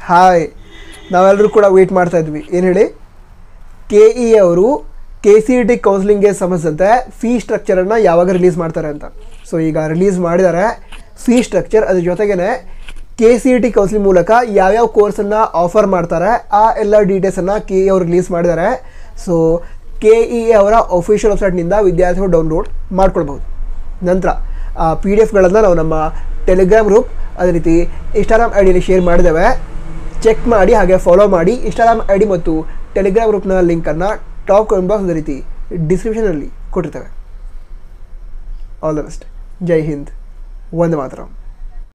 hi ನಾವೆಲ್ಲರೂ ಕೂಡ weight ಮಾಡ್ತಾ ಇದ್ವಿ ಏನು ಹೇಳಿ ಕೆ ಇ ಅವರು ಕೆ ಸಿ ಟಿ ಕೌನ್ಸಿಲಿಂಗ್ಗೆ ಸಂಬಂಧಿಸಿದಂತೆ ಫೀ ಸ್ಟ್ರಕ್ಚರನ್ನು ಯಾವಾಗ ರಿಲೀಸ್ ಮಾಡ್ತಾರೆ ಅಂತ ಸೊ ಈಗ ರಿಲೀಸ್ ಮಾಡಿದ್ದಾರೆ ಫೀ ಸ್ಟ್ರಕ್ಚರ್ ಅದ್ರ ಜೊತೆಗೇ ಕೆ ಸಿ ಟಿ ಕೌನ್ಸಿಲಿಂಗ್ ಮೂಲಕ ಯಾವ್ಯಾವ ಕೋರ್ಸನ್ನು ಆಫರ್ ಮಾಡ್ತಾರೆ ಆ ಎಲ್ಲ ಡೀಟೇಲ್ಸನ್ನು ಕೆ ಇ ಅವರು ರಿಲೀಸ್ ಮಾಡಿದ್ದಾರೆ ಸೊ ಕೆ ಇ ಅವರ ಅಫಿಷಿಯಲ್ ವೆಬ್ಸೈಟ್ನಿಂದ ವಿದ್ಯಾರ್ಥಿಗಳು ಡೌನ್ಲೋಡ್ ಮಾಡ್ಕೊಳ್ಬೋದು ನಂತರ ಆ ಪಿ ಡಿ ಎಫ್ಗಳನ್ನು ನಾವು ನಮ್ಮ ಟೆಲಿಗ್ರಾಮ್ ಗ್ರೂಪ್ ಅದೇ ರೀತಿ ಇನ್ಸ್ಟಾಗ್ರಾಮ್ ಐ ಡಿಯಲ್ಲಿ ಶೇರ್ ಮಾಡಿದ್ದೇವೆ ಚೆಕ್ ಮಾಡಿ ಹಾಗೆ ಫಾಲೋ ಮಾಡಿ ಇನ್ಸ್ಟಾಗ್ರಾಮ್ ಐ ಡಿ ಮತ್ತು ಟೆಲಿಗ್ರಾಮ್ ಗ್ರೂಪ್ನ ಲಿಂಕನ್ನು ಟಾಪ್ ಕಮೆಂಟ್ ಬಾಕ್ಸ್ ಅದೇ ರೀತಿ ಡಿಸ್ಕ್ರಿಪ್ಷನಲ್ಲಿ ಕೊಟ್ಟಿರ್ತೇವೆ ಆಲ್ ದ ಬೆಸ್ಟ್ ಜೈ ಹಿಂದ್ ಒಂದೇ ಮಾತ್ರ